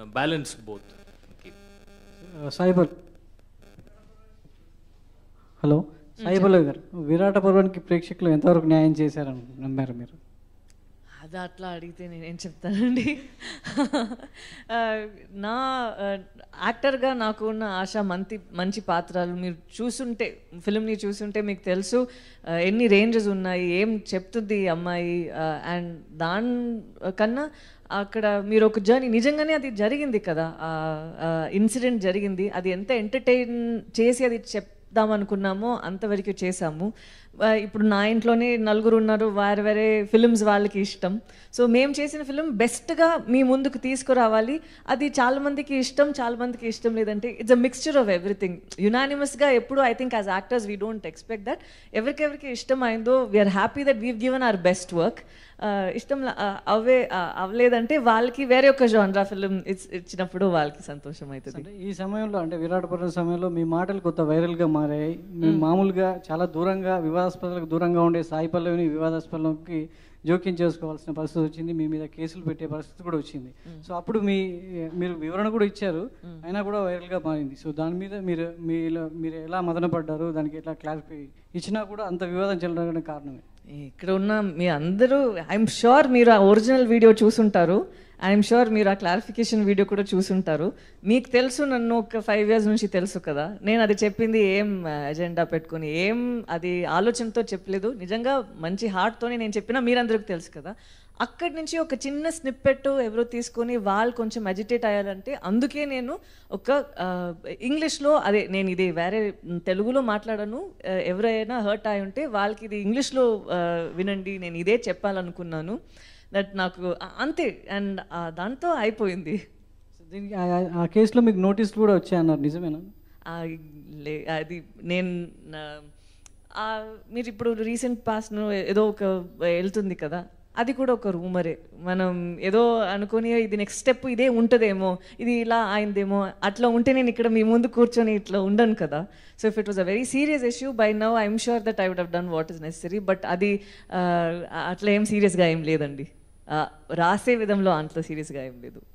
balance both Saibal hello Saibal గారు విరాట పర్వానికి ప్రేక్షకులు ఎంతవరకు న్యాయం చేశారని నమ్మారు మీరు అది అట్లా అడిగితే నేనేం చెప్తానండి ఆ, నా ఆ, యాక్టర్గా నాకు ఉన్న ఆశ మంచి మంచి పాత్రలు మీరు చూసుంటే ఫిల్మ్ని చూసుంటే మీకు తెలుసు ఆ, ఎన్ని రేంజెస్ ఉన్నాయి ఏం చెప్తుంది ఈ అమ్మాయి అండ్ దాని కన్నా అక్కడ మీరు ఒక జర్నీ నిజంగానే అది జరిగింది కదా ఇన్సిడెంట్ జరిగింది అది ఎంత ఎంటర్టైన్ చేసి అది చెప్దాం అనుకున్నామో అంతవరకు చేశాము ఆ, ఇప్పుడు నా ఇంట్లోనే నలుగురు ఉన్నారు వేరే వేరే ఫిల్మ్స్ వాళ్ళకి ఇష్టం సో మేము చేసిన ఫిల్మ్ బెస్ట్గా మీ ముందుకు తీసుకురావాలి అది చాలా మందికి ఇష్టం చాలా మందికి ఇష్టం లేదంటే it's a mixture of everything యునానిమస్గా ఎప్పుడు I think as actors we don't expect that ఎవరికెవరికి ఇష్టం అయిందో we are happy that we've given our best work ఇష్టం ల- ఆ, అవే ఆ, అవ్వలేదంటే వాళ్ళకి వేరే ఒక జాన్రా ఫిల్మ్ ఇచ్చినప్పుడు వాళ్ళకి సంతోషం అవుతుంది అంటే ఈ సమయంలో అంటే విరాట పర్వం సమయంలో మీ మాటలు కొత్త వైరల్గా మారాయి మీ మామూలుగా చాలా దూరంగా వివాదాస్పదాలకు దూరంగా ఉండే సాయి పల్లవిని వివాదాస్పదంకి జోక్యం చేసుకోవాల్సిన పరిస్థితి వచ్చింది మీ మీద కేసులు పెట్టే పరిస్థితి కూడా వచ్చింది సో అప్పుడు మీ మీరు వివరణ కూడా ఇచ్చారు అయినా కూడా వైరల్గా మారింది సో దాని మీద మీరు మీలో మీరు ఎలా మదన పడ్డారు దానికి ఎట్లా క్లారిఫై ఇచ్చినా కూడా అంత వివాదం చెల్లడానికి కారణమే ఇక్కడ ఉన్న మీ అందరూ ఐఎమ్ షూర్ మీరు ఆ ఒరిజినల్ వీడియో చూసుంటారు ఐఎమ్ షూర్ మీరు ఆ క్లారిఫికేషన్ వీడియో కూడా చూసుంటారు మీకు తెలుసు నన్ను ఒక ఫైవ్ ఇయర్స్ నుంచి తెలుసు కదా నేను అది చెప్పింది ఏం ఎజెండా పెట్టుకుని ఏం అది ఆలోచనతో చెప్పలేదు నిజంగా మంచి హార్ట్తోనే నేను చెప్పినా మీరందరికి తెలుసు కదా అక్కడి నుంచి ఒక చిన్న స్నిప్పెట్ ఎవరో తీసుకొని వాళ్ళు కొంచెం అజిటేట్ అయ్యాలంటే అందుకే నేను ఒక ఆ, ఇంగ్లీష్లో అదే నేను ఇది వేరే మ్, తెలుగులో మాట్లాడను ఆ, ఎవరైనా హర్ట్ అయి ఉంటే వాళ్ళకి ఇది ఇంగ్లీష్లో ఆ, వినండి నేను ఇదే చెప్పాలనుకున్నాను దట్ నాకు ఆ- అంతే అండ్ దాంతో అయిపోయింది సో దీనికి ఆ- ఆ- ఆ కేసులో మీకు నోటీసులు కూడా వచ్చాయన్నారు నిజమేనా ఆ, లే- అది నేను నా- ఆ, మీరు ఇప్పుడు రీసెంట్ పాస్ను ఏదో ఒక వెళ్తుంది కదా అది కూడా ఒక రూమరే మనం ఏదో అనుకొని ఇది నెక్స్ట్ స్టెప్ ఇదే ఉంటుందేమో ఇది ఇలా అయిందేమో అట్లా ఉంటే నేను ఇక్కడ మీ ముందు కూర్చొని ఇట్లా ఉండను కదా so if it was a very serious issue by now I'm sure that I would have done what is necessary but అది ఆ, అట్లా ఏం సీరియస్గా ఏం లేదండి ఆ, రాసే విధంలో అంత సీరియస్గా ఏం లేదు